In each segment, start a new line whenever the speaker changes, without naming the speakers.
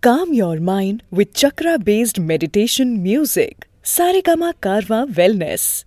Calm your mind with chakra based meditation music. Saregama Karwa Wellness.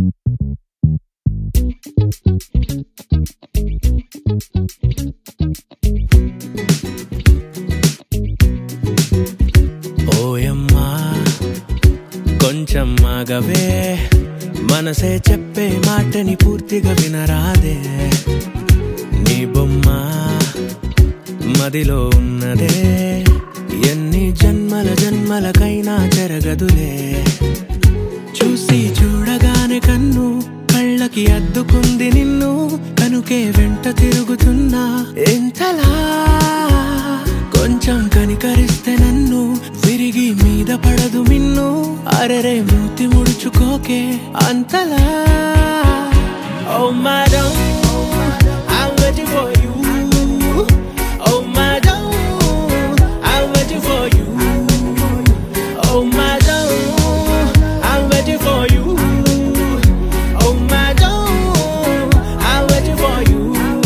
ఓయమ్మా కొంచెం ఆగవే మనసే చెప్పే మాటని పూర్తిగా వినరాదే నీ బొమ్మ మదిలో ఉన్నదే ఎన్ని జన్మల జన్మలకైనా జరగదులే చూసి చూడగానే కన్ను కళ్ళకి అద్దుకుంది నిన్ను కనుకే వెంట తిరుగుతున్నా ఎంతలా కొంచెం కనికరిస్తే నన్ను విరిగి మీద పడదు మిన్ను అరెరే మూతి ముడుచుకోకే అంతలా Oh madam, I'm waiting for you. Oh madam, I'm waiting for you. Oh madam, I'm waiting for you. Oh madam, I'm waiting for you.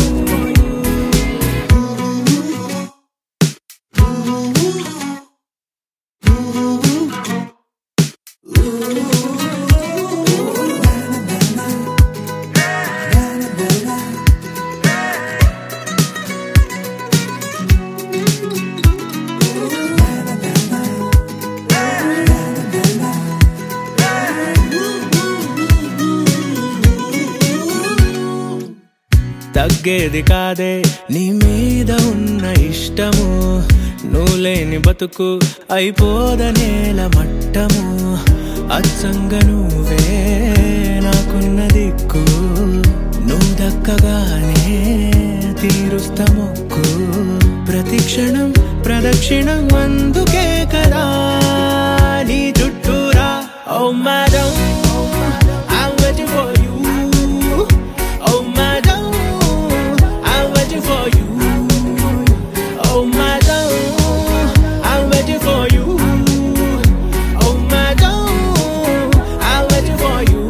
తగ్గేది కాదే నీ మీద ఉన్న ఇష్టము నువ్వు లేని బతుకు అయిపోదనేల మట్టము అచ్చంగా నువ్వే నాకున్న దిక్కు నువ్వు దక్కగానే తీరుస్తా మొక్కు ప్రతి క్షణం ప్రదక్షిణం అందుకే కదా నీ చుట్టూరా ఓ madam I'm waiting for you. Oh madam, I'm waiting for you. Oh madam, I'm waiting for you. Oh madam, I'm waiting for you.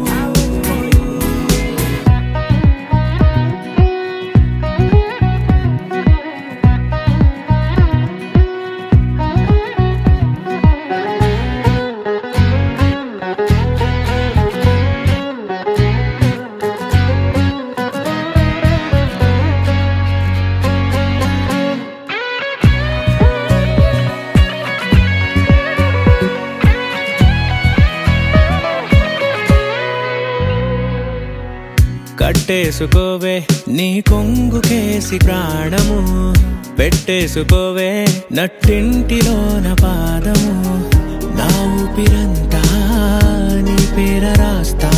కట్టేసుకోవే నీ కొంగుకేసి ప్రాణము పెట్టేసుకోవే నట్టింటిలోన పాదము నా ఊపిరంతా నీ పేర రాస్తా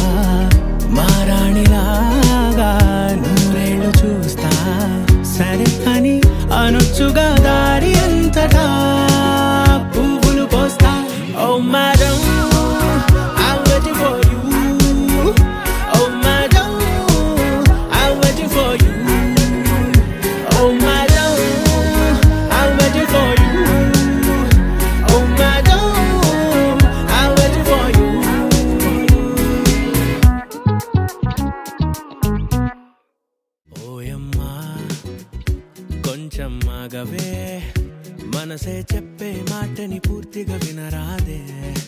మారాణిలాగా నూరేళ్ళు చూస్తా సరే అని అనొచ్చుగా దారి అంతటా పువ్వులు పోస్తా ఓ madam I'm waiting for you. Oh madam, I'm waiting for you. Oh madam, I'm waiting for you. Oh madam, I'm waiting for you. ఓయమ్మా కొంచెం ఆగవే మనసే చెప్పే మాటని పూర్తిగా వినరాదే